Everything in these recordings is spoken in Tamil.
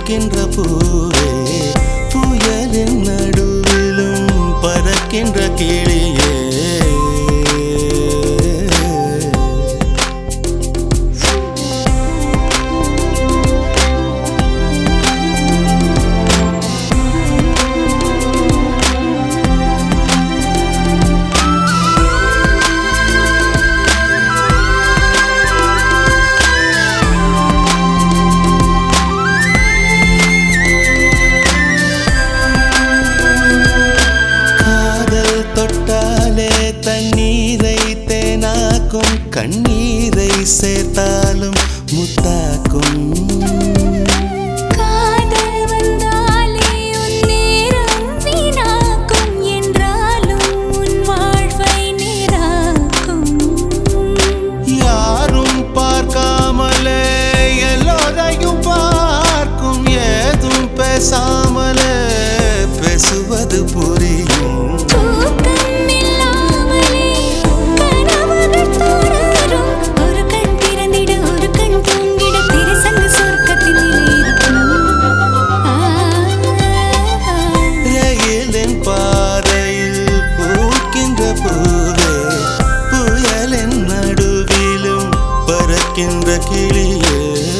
பூக்கின்ற பூவே புயலின் நடுவிலும் பறக்கின்ற கிளியே காதல் தொட்டாலே தண்ணீரை தேனாக்கும் கண்ணீரை சேர்த்தாலும் முத்தாக்கும் காதல் வந்தாலே உன் நேரம் வீணாக்கும் என்றாலும் உன் வாழ்வை நேராக்கும் யாரும் பார்க்காமலே எல்லோரையும் பார்க்கும் ஏதும் பேசாமலே பேசுவது புரியும் தூக்கம் இல்லாமலே கனவுகள் தொடரும் ஒரு கண் திறந்திட ஒரு கண் தூங்கிட திரைசங்க சொர்க்கத்தில் இருக்கும் ரயிலின் பாதையில் பூக்கின்ற பூவே புயலின் நடுவிலும் பறக்கின்ற கிளியே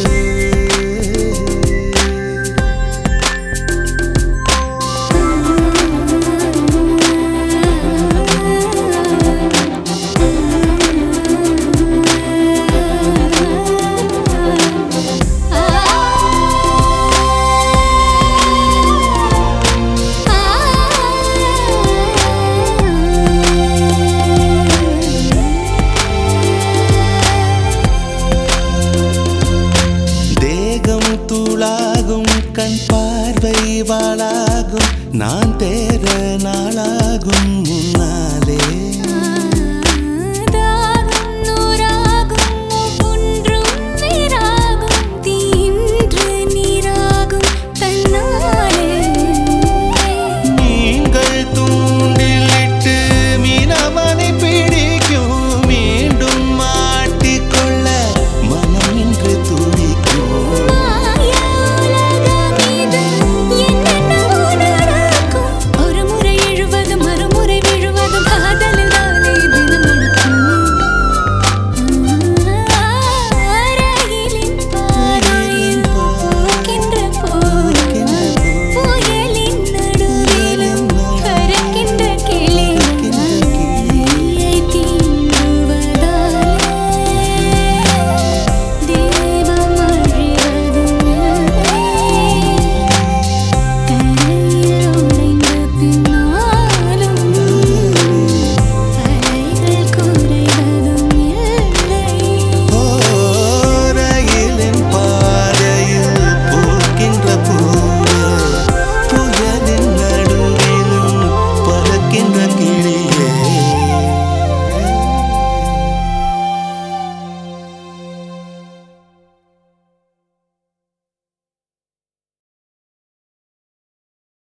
தேகம் தூளாகும் கண் பார்வை வாளாகும் நான் தேர நாளாகும் முன்னாலே